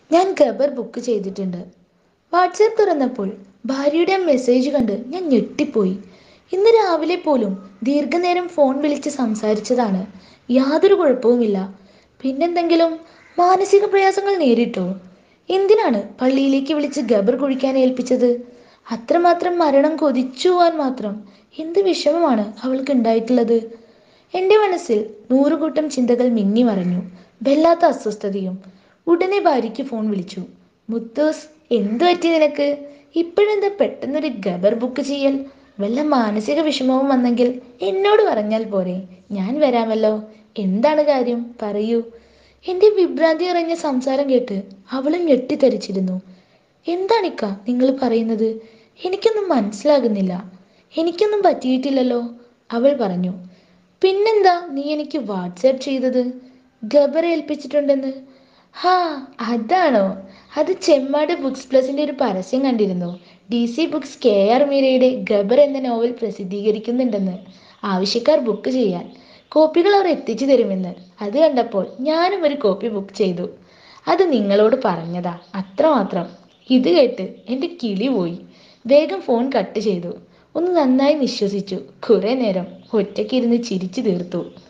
ഞാൻ ഖബർ ബുക്ക് ചെയ്തിട്ടുണ്ട് വാട്സാപ്പ് തുറന്നപ്പോൾ ഭാര്യയുടെ ആ മെസ്സേജ് കണ്ട് ഞാൻ ഞെട്ടിപ്പോയി ഇന്ന് രാവിലെ പോലും ദീർഘനേരം ഫോൺ വിളിച്ച് സംസാരിച്ചതാണ് യാതൊരു കുഴപ്പവുമില്ല പിന്നെന്തെങ്കിലും മാനസിക പ്രയാസങ്ങൾ നേരിട്ടോ എന്തിനാണ് പള്ളിയിലേക്ക് വിളിച്ച് ഖബർ കുഴിക്കാൻ ഏൽപ്പിച്ചത് അത്രമാത്രം മരണം കൊതിച്ചു പോവാൻ മാത്രം എന്ത് വിഷമമാണ് അവൾക്ക് ഉണ്ടായിട്ടുള്ളത് എൻ്റെ മനസ്സിൽ നൂറുകൂട്ടം ചിന്തകൾ മിന്നി മറഞ്ഞു വല്ലാത്ത അസ്വസ്ഥതയും ഉടനെ ഭാര്യയ്ക്ക് ഫോൺ വിളിച്ചു മുത്തൂസ് എന്തു പറ്റി നിനക്ക് ഇപ്പോഴെന്താ പെട്ടെന്നൊരു ഖബർ ബുക്ക് ചെയ്യൽ വല്ല മാനസിക വിഷമവും വന്നെങ്കിൽ എന്നോട് പറഞ്ഞാൽ പോരെ ഞാൻ വരാമല്ലോ എന്താണ് കാര്യം പറയൂ എൻ്റെ വിഭ്രാന്തി അറിഞ്ഞ സംസാരം കേട്ട് അവളും ഞെട്ടിത്തരിച്ചിരുന്നു എന്താണിക്ക നിങ്ങൾ പറയുന്നത് എനിക്കൊന്നും മനസ്സിലാകുന്നില്ല എനിക്കൊന്നും പറ്റിയിട്ടില്ലല്ലോ അവൾ പറഞ്ഞു പിന്നെന്താ നീ എനിക്ക് വാട്സാപ്പ് ചെയ്തത് ഖബർ ഏൽപ്പിച്ചിട്ടുണ്ടെന്ന് ഹാ അതാണോ അത് ചെമ്മാട് ബുക്സ് പ്ലസിന്റെ ഒരു പരസ്യം കണ്ടിരുന്നു ഡി സി ബുക്സ് കെ ആർ മീരയുടെ ഖബർ എന്ന നോവൽ പ്രസിദ്ധീകരിക്കുന്നുണ്ടെന്ന് ആവശ്യക്കാർ ബുക്ക് ചെയ്യാൻ കോപ്പികൾ അവർ എത്തിച്ചു തരുമെന്ന് അത് കണ്ടപ്പോൾ ഞാനും ഒരു കോപ്പി ബുക്ക് ചെയ്തു അത് നിങ്ങളോട് പറഞ്ഞതാ അത്രമാത്രം ഇത് കേട്ട് എൻ്റെ കിളി പോയി വേഗം ഫോൺ കട്ട് ചെയ്തു ഒന്ന് നന്നായി നിശ്വസിച്ചു കുറെ നേരം ഒറ്റയ്ക്കിരുന്ന് ചിരിച്ചു തീർത്തു